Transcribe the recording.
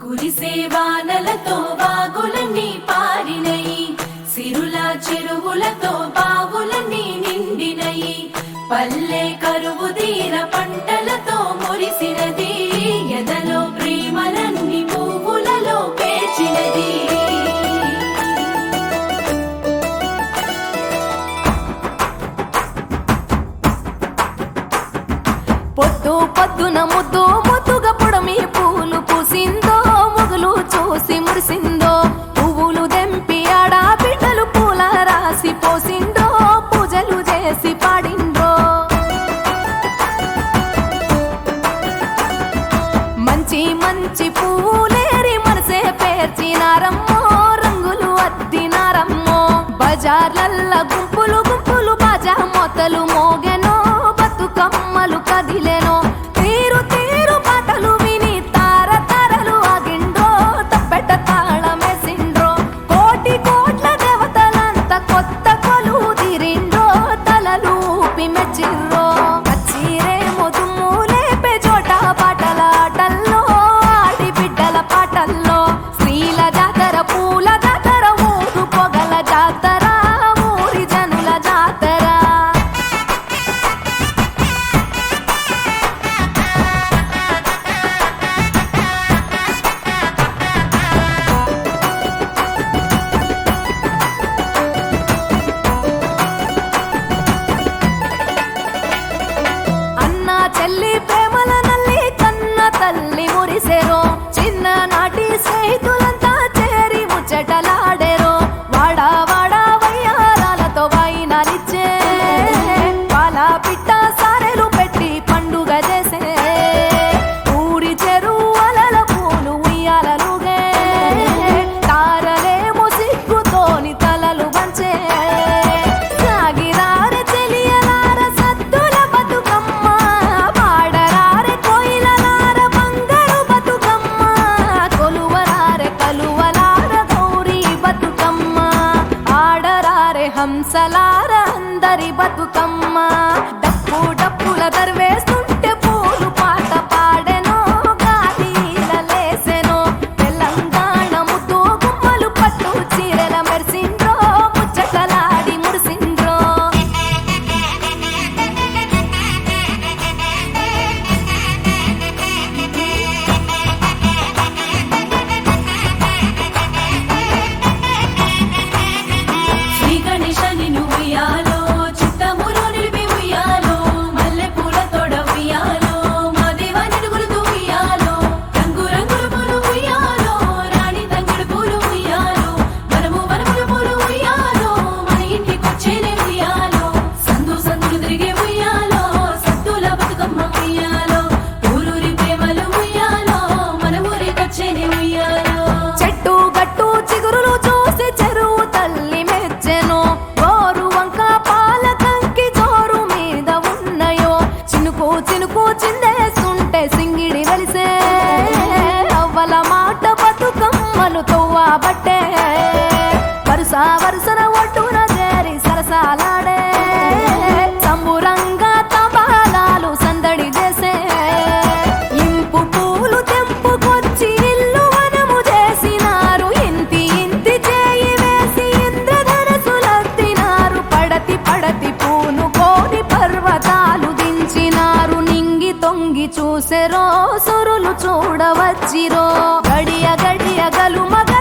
కురిసే వానలతో వాగులన్నీ పారినయి సిరుల చెరువులతో బావులన్నీ నిండినయి పల్లె కరువు తీర పంటలతో మురిసినది ఎదలో ప్రేమలన్నీ పువ్వులలో పేర్చినది పొద్దు పొద్దున ముద్దు ముద్దుగా పొడమి పూలు పూసిందో మొగులు చూసి మురిసిందో పువ్వులు దెంపి ఆడ బిడ్డలు పూల రాసి పోసిందో పూజలు చేసి పాడిండ్రో మంచి మంచి పూలేరి మనసే పేర్చినారమ్మో రంగులు అద్దినారమ్మో బజార్లల్ల గుంపులు గుంపులు బాజా మొతలు మోగెనో బతుకమ్మలు కదిలెనో తీరు తీరు పాటలు విని తార తారలు ఆగిండ్రో తప్పెట తాళమేసిండ్రో కోటి కోట్ల దేవతలంత కొత్త కొలు తిరిండ్రో తలలు ఊపి మెచ్చిర్రో కచ్చిరే ముదుము లేపే చోట పాటల ఆటల్లో ఆడి బిడ్డల పాటల్లో స్త్రీల జాతర పూల జాతర ఊరు పొగల జాతర ఊరి జనుల జాతర అన్న చెల్లి ప్రేమల నల్లి కన్న తల్లి మురిసెరో చిన్ననాటి స్నేహితులంతా చేరి ముచ్చటలాడెరో వాడా వాడా వయ్యారాలతో వైనాలిచ్చే పాల పిట్ట సారెలు పెట్టి పండుగ చేసే ఊరి చెరువుల పూలు ఉయ్యాలలుగే తారలేమో సిగ్గుతోని తలలు వంచే సాగిరారె చెలియలార సద్దుల బతుకమ్మ పాడరారె కోయిలలార బంగారు బతుకమ్మ కొలువరారె కలువలార గౌరీ బతుకమ్మ ఆడరారె హంసలార అందరి బతుకమ్మ డప్పు డప్పుల దర్వేస్తుంటే పూలు పాట పాడెనో గాలిలలేసెనో తెలంగాణ ముద్దు గుమ్మలు పట్టు చీరల మెరిసిండ్రో ముచ్చటలాడి మురిసిండ్రో శ్రీ గణేశని ఉయ్యాలో చిత్తములు నిలిపి ఉయ్యాలో మల్లె పూల తోడ ఉయ్యాలో మా దేవా నిడుగులతో ఉయ్యాలో రంగు రంగుల పూలు ఉయ్యాలో రాణి తంగుడు పూలు ఉయ్యాలో వనము వనముల పూలు ఉయ్యాలో మన ఇంటికొచ్చేనే ఉయ్యాలో సందు సందులు తిరిగే ఉయ్యాలో సత్తుల బతుకమ్మ ఉయ్యాలో ఊరూరి ప్రేమలు ఉయ్యాలో మన ఊరికొచ్చేనే ఉయ్యాలో చెట్టు గట్టు చిగురులు చూసి చెరువు తల్లి మెచ్చెను గోరు వంక పాల కంకి జోరు మీద ఉన్నయో చినుకు చినుకు చిందేస్తుంటే సింగిడి వెలిసే అవ్వల మాట బతుకమ్మలు తవ్వబట్టే వరుస వరుసన ఒడ్డున చేరి సరసాలాడే సంబురంగా తబాలాలు సందడి చేసే ఇంపు పూలు తెంపుకొచ్చి ఇల్లు వనము చేసినారు ఇంతి ఇంతి చేయి వేసి ఇంద్రధనసులత్తినారు పడతి పడతి పూను కోని పర్వతాలు దించినారు నింగి తొంగి చూసెరో సురులు చూడవచ్చిరో గడియ గడియ గలు మగ